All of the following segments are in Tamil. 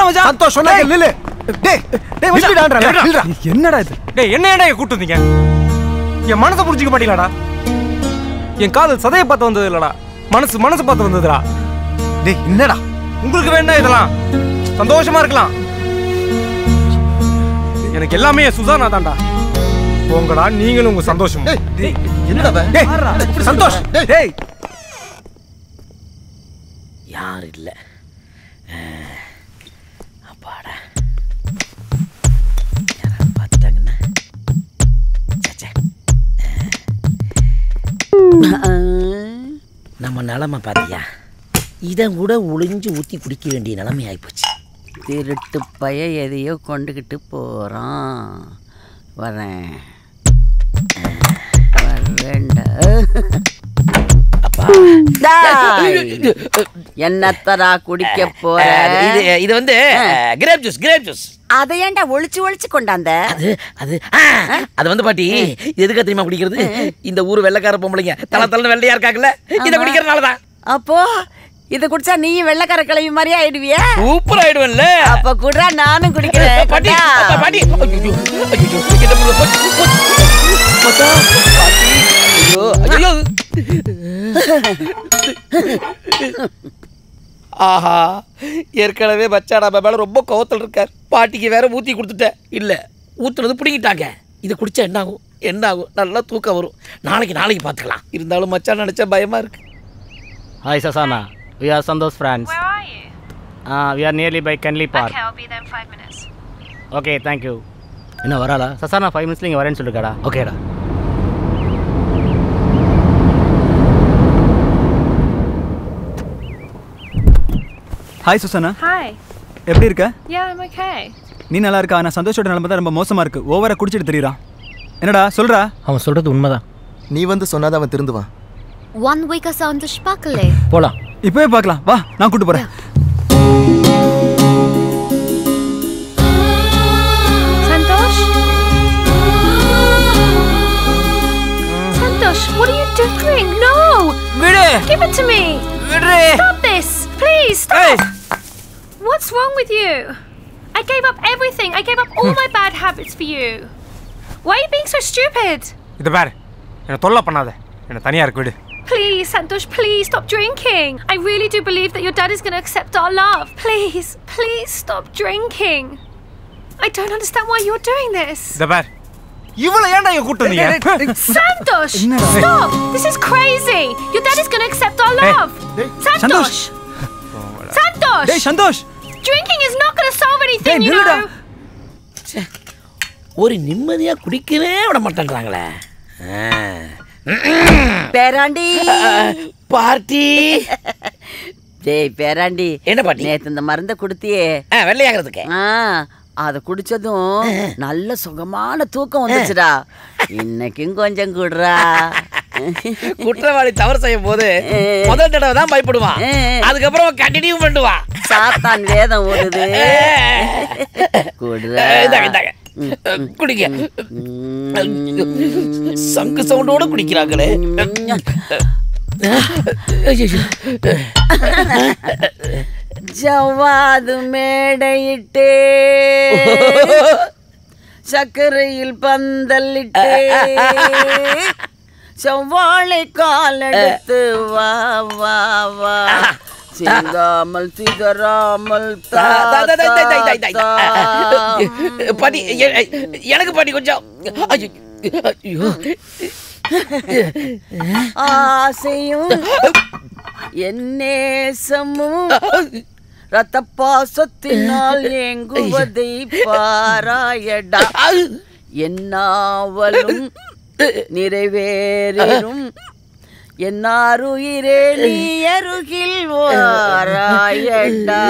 மச்சான் சந்தோஷ் சொன்னா கேளு, நில்லு டேய் டேய் மச்சான் நில்லுடான்றா, நில்லுடா. நில்லுடா. என்னடா இது டேய் என்ன ஏன்டா இங்க கூட்டு வந்தீங்க என் மனசை புரிஞ்சுக்க மாட்டீங்களாடா என் காதல் சதையை பார்த்து வந்தது இல்லடா மனசு மனசு பார்த்து வந்ததுடா டேய் என்னடா உங்களுக்கு வேணா இதெல்லாம் சந்தோஷமா இருக்கலாம் எனக்கு எல்லாமே என் சுசானா தான்டா போங்கடா நீங்களும் உங்க சந்தோஷம் டேய் என்னடா அவன்? டேய் சந்தோஷ் டேய் யார் இல்லை அப்பாடா யாராவது பார்த்துட்டாங்கன்னா ச்சே, ச்சே. நம்ம நிலமை பார்த்தியா இதை கூட ஒளிஞ்சு ஊற்றி குடிக்க வேண்டிய நிலைமை ஆகிப்போச்சு திருட்டு பைய எதையோ கொண்டுக்கிட்டு போகிறான் வரேன் வரேன்டா அப்பா டேய், என்னத்தடா குடிக்க போற இது இது வந்து கிரேப் ஜூஸ் கிரேப் ஜூஸ் அதை ஏன்டா ஒளிச்சு ஒளிச்சு கொண்டாந்த அது அது ஆ, அது வந்து பாட்டி இது எதுக்கு தெரியுமா குடிக்கிறது இந்த ஊர் வெள்ளைக்கார பொம்பளைங்க தலை தலை வெள்ளையா இருக்காங்கல்ல இதை ஆமா. குடிக்கிறதுனால தான் அப்போ இது குடிச்சா நீயும் வெள்ளைக்கார கிளவி மாதிரி ஆயிடுவியா சூப்பர் ஆயிடுவேன்ல அப்ப குடுறா நானும் குடிக்கிறேன் பாட்டி கொண்டா. அப்பா, பாட்டி ஐயோ, ஐயோ, என்ன பண்ணுவ? போச்சு, போச்சு. மச்சான், பாட்டி, ஐயோ, ஐயோ. ஆஹா ஏற்கனவே பச்சா நம்ம மேல ரொம்ப கோவத்தில் இருக்கார் பாட்டிக்கு வேற ஊத்தி கொடுத்துட்டேன் இல்ல ஊத்துனது பிடிங்கிட்டாங்க இதை குடிச்சா என்ன ஆகும் என்ன ஆகும் நல்லா தூக்கம் வரும் நாளைக்கு நாளைக்கு பார்த்துக்கலாம் இருந்தாலும் மச்சான் நினைச்சா பயமா இருக்கு Hi, Sasana. We are Sandoz friends. Where are you? Uh, we are nearly by Kenley Park. Okay, I'll be there in five minutes. Okay, thank you. என்ன வராளா சசானா ஃபைவ் மினிட்ஸ்ல இங்கே வரேன்னு சொல்லிருக்காடா ஓகேடா ஹாய் சுசனா Hi. எப்படி இருக்க Yeah, I'm okay. நீ நல்லா இருக்கா ஆனா சந்தோஷோட நிலைமை தான் ரொம்ப மோசமா இருக்கு ஓவரா குடிச்சிட்டு தெரியறான் என்னடா சொல்றா அவன் சொல்றது உண்மைதான் நீ வந்து சொன்னாதான் அவன் திருந்துவான் One week or so to sparkle. போலாம் இப்பவே பார்க்கலாம் வா நான் கூட்டு போறேன் Santosh? Santosh, what are you doing? No! விடு Give it to me! விடு Stop this! Please, stop! What's wrong with you? I gave up everything. I gave up all my bad habits for you. Why are you being so stupid? இத பாரு என்ன தொல்லை பண்ணாத என்ன தனியா இருக்கு விடு Please, Santosh, please stop drinking. I really do believe that your dad is going to accept our love. Please, please stop drinking. I don't understand why you're doing this. இத பாரு இவ்வளவு ஏன்டா இங்க கூட்டு வந்தீங்க Santosh, என்னடா? stop! This is crazy. Your dad is going to accept our Hey, love. Santosh. Santosh, Santosh, டேய் Santhosh drinking is not going to solve anything, Hey, you நில்லுடா. know. ஒரு நிம்மதியா குடிக்கவே விட மாட்டேன்றாங்களே ஆ. பேராண்டி பார்ட்டி டேய் பேராண்டி என்ன பாட்டி? நேத்து இந்த மருந்தை கொடுத்தியே ஆ, வெள்ளையாகிறதுக்கு ஆ அதை குடிச்சதும் நல்ல சுகமான தூக்கம் வந்துச்சுடா இன்னைக்கும் கொஞ்சம் குடுறா குற்றவாளி தவறு செய்யும் போது முதல் தடவை தான் பயப்படுவான் அதுக்கப்புறம் கண்டினியூ பண்ணுவான் சாத்தான் வேதம் ஓடுது குடுறா இந்தாங்க, இந்தாங்க. குடிங்க சங்கு சவுண்டோட குடிக்கிறாங்களே ஐயையோ. ஜவ்வாது மேடையிட்டே சர்க்கரையில் பந்தலிட்டே செவ்வாழை காலெடுத்து வா வா வா சிந்தாமல் சிதறாமல் தா, தா, தா, தா, தா, தா, தா, தா, தா, தா. தா. பாட்டி எ- எ- எனக்கு பாட்டி கொஞ்சம் ஐயோ. ஐயோ ஆசையும் என் நேசமும் ரத்த பாசத்தினால் ஏங்குவதை பாராயடா என்னாவலும் நிறைவேறும் என்னாருயிரே நீ அருகில் வாராயடா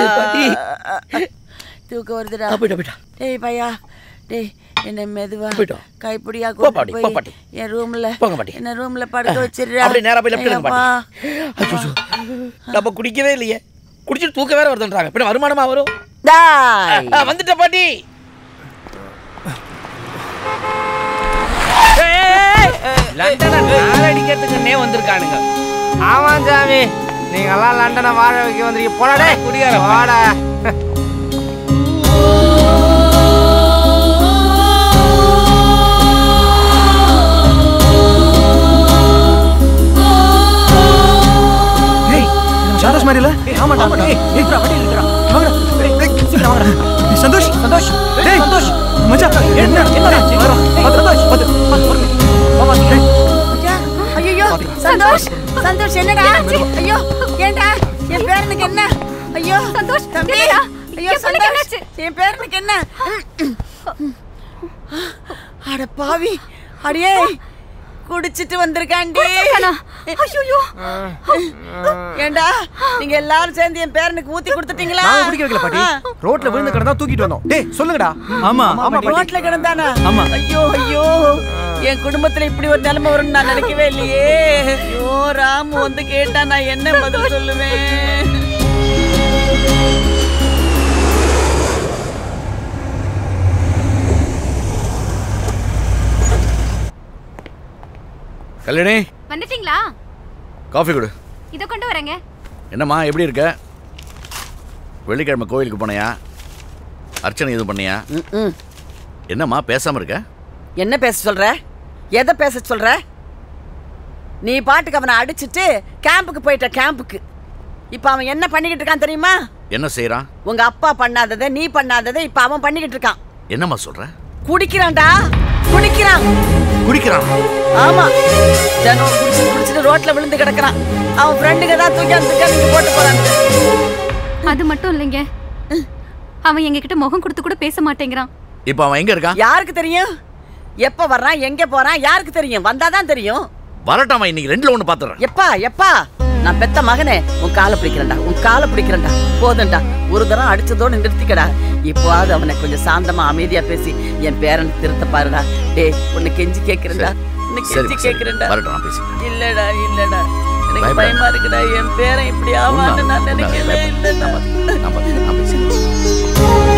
தூக்க வருதுடா போயிட்டா போயிட்டா டேய் பையா டேய் என்ன மெதுவா போயிட்டோம். கைப்பிடியா போ பாட்டி, கூட்டிட்டு போ பாட்டி. போய் என் ரூம்ல போங்க பாட்டி. என்ன ரூம்ல படுக்க வச்சிடுறா அப்படியே நேரா போய் லெஃப்ட் எடுங்க ஐயப்பா. பாட்டி ஐயோ. நம்ம குடிக்கவே இல்லையே குடிச்சிட்டு தூக்க வேற வருதுன்றாங்க பின்ன வருமானமா வரும் டாய் ஆ, வந்துட்ட பாட்டி லண்டனை அடிக்கிறதுக்குன்னே வந்திருக்கானுங்க ஆமா சாமி நீங்க எல்லாம் லண்டனை வாழ வைக்க வந்திருக்கீங்க போடா டேய் குடியார போடா ஆமாடா ஏய் ஏய் புறா வண்டி இருக்குடா வாங்கடா ஏய் ஏய், சீக்கிரம் வாங்கடா ஏய், சந்தோஷ் சந்தோஷ் டேய் சந்தோஷ் மச்சான் என்ன என்னடா வர பாத்து சந்தோஷ் பாத்து பாத்து ஐயோ சந்தோஷ் சந்தோஷ் என்னடா ஐயோ ஏண்டா என் பேரனுக்கு என்ன ஐயோ சந்தோஷ், தம்பி என்னடா? ஐயோ என் பிள்ளைக்கு சந்தோஷ் என்னாச்சு? என் பேரனுக்கு என்ன அட பாவி அடியே குடிச்சிட்டு வந்திருக்காண்டி ஐயோ ஏண்டா நீங்க எல்லாரும் சேர்ந்து என் பேரனுக்கு ஊத்தி கொடுத்துட்டீங்களா நாங்க குடிக்க வைக்கல பாட்டி ரோட்ல விழுந்து கிடந்தா தூக்கிட்டு வந்தோம் டேய் சொல்லுங்கடா ஆமா ஆமா ரோட்ல கிடந்தானா ஆமா. ஐயோ ஐயோ என் குடும்பத்துல இப்படி ஒரு நிலைமை வரும்னு நான் நினைக்கவே இல்லையே ஐயோ ராமு வந்து கேட்டா நான் என்ன பதில் சொல்லுவேன் கல்யாணி வந்துட்டீங்களா காஃபி கொடு இதை கொண்டு வரேங்க என்னம்மா எப்படி இருக்க வெள்ளிக்கிழமை கோயிலுக்கு போனையா அர்ச்சனை எதுவும் பண்ணியா ம். என்னம்மா பேசாம இருக்க என்ன பேச சொல்ற எதை பேச சொல்ற நீ பாட்டுக்கு அவனை அடிச்சிட்டு கேம்புக்கு போயிட்ட கேம்புக்கு இப்ப அவன் என்ன பண்ணிக்கிட்டு இருக்கான் தெரியுமா என்ன செய்றான் உங்க அப்பா பண்ணாததை நீ பண்ணாததை இப்ப அவன் பண்ணிக்கிட்டு இருக்கான் என்னம்மா சொல்ற குடிக்கிறான்டா குடிக்கிறான் குடிக்கிறான் ஆமா தினம் குடிச்சு குடிச்சிட்டு ரோட்ல விழுந்து கிடக்குறான் அவன் ஃப்ரெண்டுங்க தான் தூக்கி அந்த நீங்க போட்டு போறாங்க அது மட்டும் இல்லைங்க அவன் எங்ககிட்ட முகம் கொடுத்து கூட பேச மாட்டேங்கிறான் இப்போ அவன் எங்க இருக்கான் யாருக்கு தெரியும் எப்ப வர்றான் எங்க போறான் யாருக்கு தெரியும் வந்தாதான் தெரியும் வரட்டாமா இன்னைக்கு ரெண்டுல ஒண்ணு பாத்துறேன் எப்பா எப்பா நான் பெத்த மகனே உன் காலை பிடிக்கிறேன்டா உன் காலை பிடிக்கிறேன்டா போதும்டா ஒரு தரம் அடிச்சதோட நிறுத்திக்கடா இப்போவாது அவனை கொஞ்சம் சாந்தமா அமைதியா பேசி என் பேரன் திருத்த பாருடா டேய் உன்னை கெஞ்சி கேக்குறேன்டா உன்னை சரி கெஞ்சி சரி கேக்குறேன்டா வரட்டும் நான் பேசிக்கிறேன் இல்லடா இல்லடா எனக்கு பயப்படாத. பயமா இருக்குடா என் பேரன் இப்படி ஆவான்னு நான் நினைக்கவே இல்லடா நான் பாத்து- நான் பேசிக்கிறேன்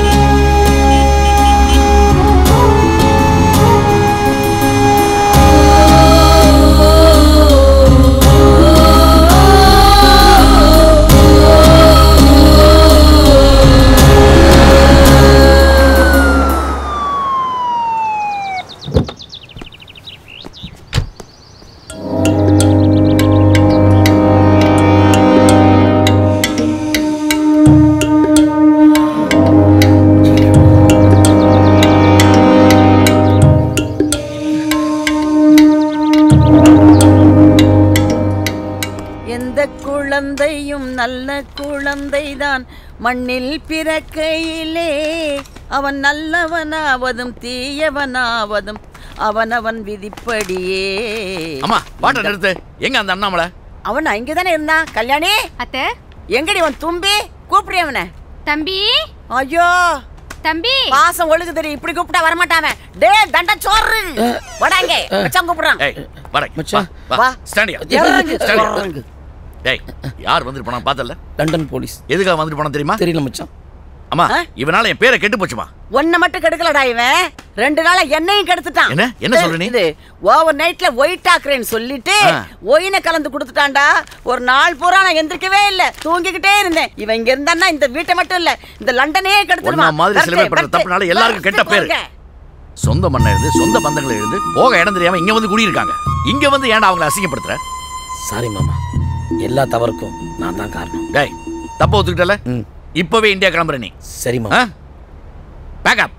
எந்த குழந்தையும் நல்ல குழந்தைதான் மண்ணில் பிறக்கையிலே அவன் நல்லவனாவதும் தீயவனாவதும் அவனவன் விதிப்படியே அம்மா பாட்டை நிறுத்து எங்க அந்த அண்ணாமலை அவன் இங்கதானே இருந்தான் கல்யாணி அத்தை எங்கடி அவன் தும்பி கூப்பிடுறிய அவனை தம்பி ஐயோ தம்பி பாசம் ஒழுகு தெரியும் இப்படி கூப்பிட்டா வரமாட்டாவன் டே தண்ட சோறு வடாங்க மச்சான் கூப்பிடுறான் ஏய் வரேன் மச்சான். வா வா. ஸ்டாண்டியா இறங்கு, ஸ்டாண்டியா இறங்கு. டேய் யார் வந்துட்டு போனா பார்த்தல லண்டன் போலீஸ் எதுக்காக வந்துட்டு போனா தெரியுமா தெரியல மச்சான் அம்மா ஆ? இவனால என் பேரை கெட்டு போச்சுமா ஒன்ன மட்டும் கெடுக்கலடா இவன் ரெண்டு நாளா என்னையும் கெடுத்துட்டான் என்ன? என்ன சொல்ற நீ? இது ஓவர் நைட்ல ஒயிட் ஆக்குறேன்னு சொல்லிட்டு ஆ. ஒயினை கலந்து கொடுத்துட்டான்டா ஒரு நாள் பூரா நான் எந்திரிக்கவே இல்ல தூங்கிக்கிட்டே இருந்தேன் இவன் இங்க இருந்தான்னா இந்த வீட்டை மட்டும் இல்ல இந்த லண்டனே ஒன்னா கெடுத்துடுவான் மாதிரி சில பேர் வரட்டு, பண்ற வரட்டு, தப்புனால எல்லாருக்கும் கெட்ட வரட்டு பேரு போங்க. சொந்த மண்ணை இருந்து சொந்த பந்தங்களை இருந்து போக இடம் தெரியாம இங்க வந்து குடியிருக்காங்க இங்க வந்து ஏன்டா அவங்களை அசிங்கப்படுத்துற சாரி மாமா எல்லா தவறுக்கும் நான் தான் காரணம் டேய் தப்ப ஒத்துக்கிட்டல ம். இப்பவே இந்தியா கிளம்புற நீ சரி மாமா பேக்கப்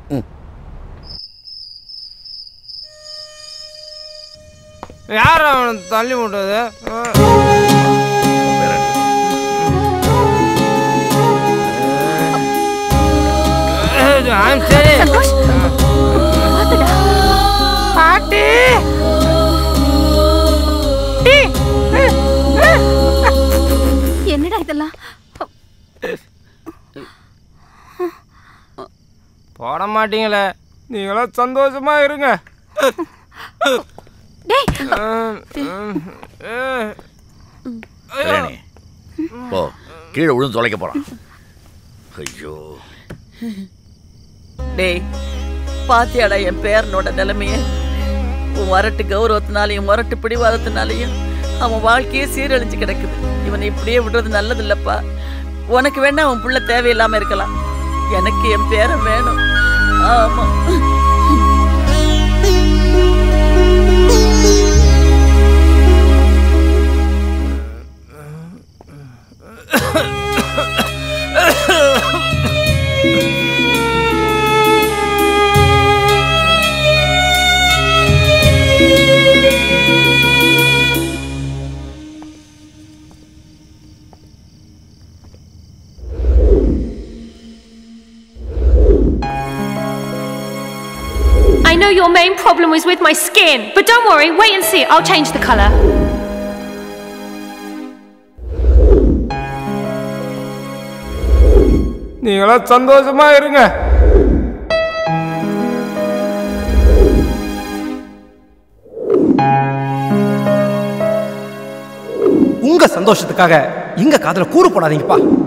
யார் அவனை தள்ளி விட்டது I'm சரி சந்தோஷ் பாத்துடா பாட்டி என்னடா இதெல்லாம் போட மாட்டீங்களே நீங்களும் சந்தோஷமா இருங்க டேய் ம், ம், ம். கல்யாணி போ கீழே விழுந்து தொலைக்க போறான் ஐயோ டேய் பாத்தியாடா என் பேரனோட நிலைமைய உன் வரட்டு கௌரவத்தினாலையும் முரட்டு பிடிவாதத்தினாலையும் அவன் வாழ்க்கையே சீரழிஞ்சு கிடக்குது இவனை இப்படியே விடுறது நல்லது இல்லப்பா உனக்கு வேணா உன் புள்ள தேவையில்லாம இருக்கலாம் எனக்கு என் பேரன் வேணும் ஆமா know your main problem was with my skin, but don't worry, wait and see. I'll change the color. நீங்களாம் சந்தோஷமா இருங்க உங்க சந்தோஷத்துக்காக இங்க காதுல கூறு போடாதீங்கப்பா